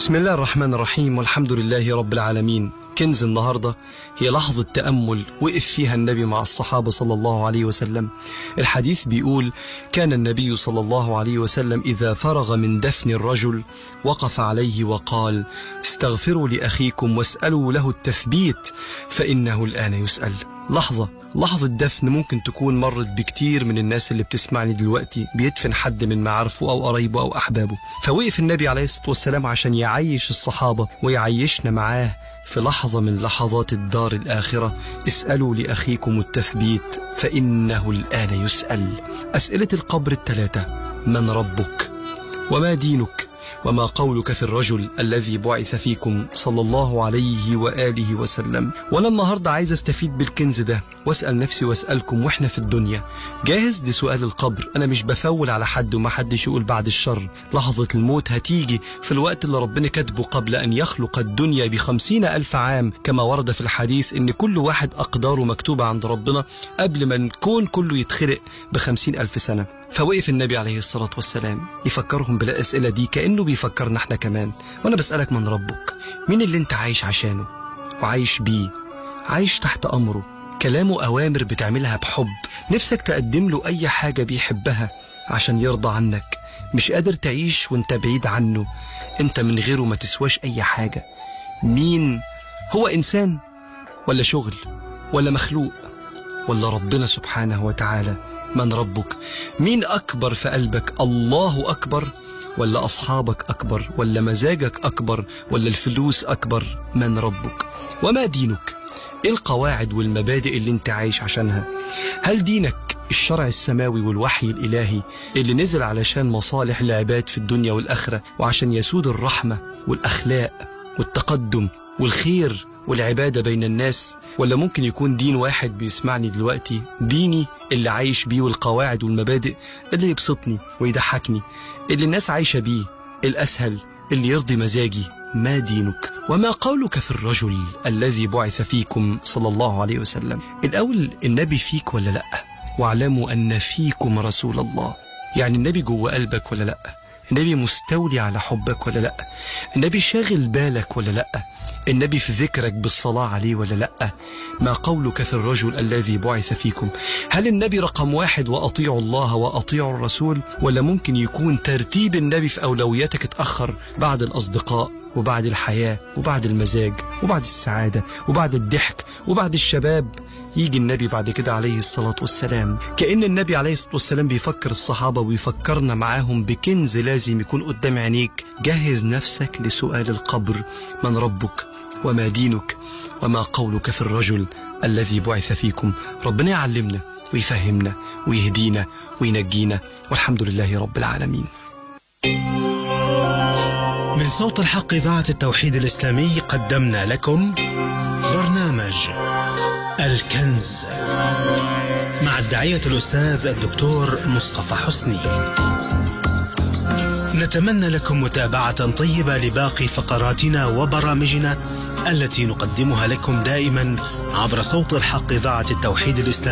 بسم الله الرحمن الرحيم والحمد لله رب العالمين كنز النهاردة هي لحظة تأمل وقف فيها النبي مع الصحابة صلى الله عليه وسلم الحديث بيقول كان النبي صلى الله عليه وسلم إذا فرغ من دفن الرجل وقف عليه وقال استغفروا لأخيكم واسألوا له التثبيت فإنه الآن يسأل لحظة لحظة دفن ممكن تكون مرت بكتير من الناس اللي بتسمعني دلوقتي بيدفن حد من معارفه أو قرايبه أو أحبابه فوقف النبي عليه الصلاة والسلام عشان يعيش الصحابة ويعيشنا معاه في لحظة من لحظات الدار الآخرة اسألوا لأخيكم التثبيت فإنه الآن يسأل أسئلة القبر الثلاثة من ربك وما دينك وما قولك في الرجل الذي بعث فيكم صلى الله عليه وآله وسلم وأنا النهاردة عايز أستفيد بالكنز ده وأسأل نفسي وأسألكم وإحنا في الدنيا جاهز لسؤال القبر أنا مش بفول على حد وما حدش يقول بعد الشر لحظة الموت هتيجي في الوقت اللي ربنا كاتبه قبل أن يخلق الدنيا بخمسين ألف عام كما ورد في الحديث إن كل واحد أقداره مكتوبة عند ربنا قبل ما الكون كله يتخلق بخمسين ألف سنة فوقف النبي عليه الصلاة والسلام يفكرهم بالأسئلة دي كأنه بيفكرنا احنا كمان وأنا بسألك من ربك مين اللي انت عايش عشانه وعايش بيه عايش تحت أمره كلامه أوامر بتعملها بحب نفسك تقدم له أي حاجة بيحبها عشان يرضى عنك مش قادر تعيش وانت بعيد عنه انت من غيره ما تسواش أي حاجة مين هو إنسان ولا شغل ولا مخلوق ولا ربنا سبحانه وتعالى من ربك مين أكبر في قلبك الله أكبر ولا أصحابك أكبر ولا مزاجك أكبر ولا الفلوس أكبر من ربك وما دينك إيه القواعد والمبادئ اللي انت عايش عشانها هل دينك الشرع السماوي والوحي الإلهي اللي نزل علشان مصالح العباد في الدنيا والآخرة وعشان يسود الرحمة والأخلاق والتقدم والخير والعبادة بين الناس ولا ممكن يكون دين واحد بيسمعني دلوقتي ديني اللي عايش بيه والقواعد والمبادئ اللي يبسطني ويضحكني اللي الناس عايشة بيه الأسهل اللي يرضي مزاجي ما دينك وما قولك في الرجل الذي بعث فيكم صلى الله عليه وسلم الأول النبي فيك ولا لأ واعلموا أن فيكم رسول الله يعني النبي جوه قلبك ولا لأ النبي مستولي على حبك ولا لأ النبي شاغل بالك ولا لأ النبي في ذكرك بالصلاة عليه ولا لأ ما قولك في الرجل الذي بعث فيكم هل النبي رقم واحد وأطيعوا الله وأطيعوا الرسول ولا ممكن يكون ترتيب النبي في أولوياتك اتأخر بعد الأصدقاء وبعد الحياة وبعد المزاج وبعد السعادة وبعد الضحك وبعد الشباب يجي النبي بعد كده عليه الصلاة والسلام كأن النبي عليه الصلاة والسلام بيفكر الصحابة ويفكرنا معاهم بكنز لازم يكون قدام عينيك جهز نفسك لسؤال القبر من ربك وما دينك وما قولك في الرجل الذي بعث فيكم ربنا يعلمنا ويفهمنا ويهدينا وينجينا والحمد لله رب العالمين من صوت الحق إذاعة التوحيد الإسلامي قدمنا لكم برنامج الكنز مع الداعية الأستاذ الدكتور مصطفى حسني نتمنى لكم متابعة طيبة لباقي فقراتنا وبرامجنا التي نقدمها لكم دائما عبر صوت الحق إذاعة التوحيد الإسلامي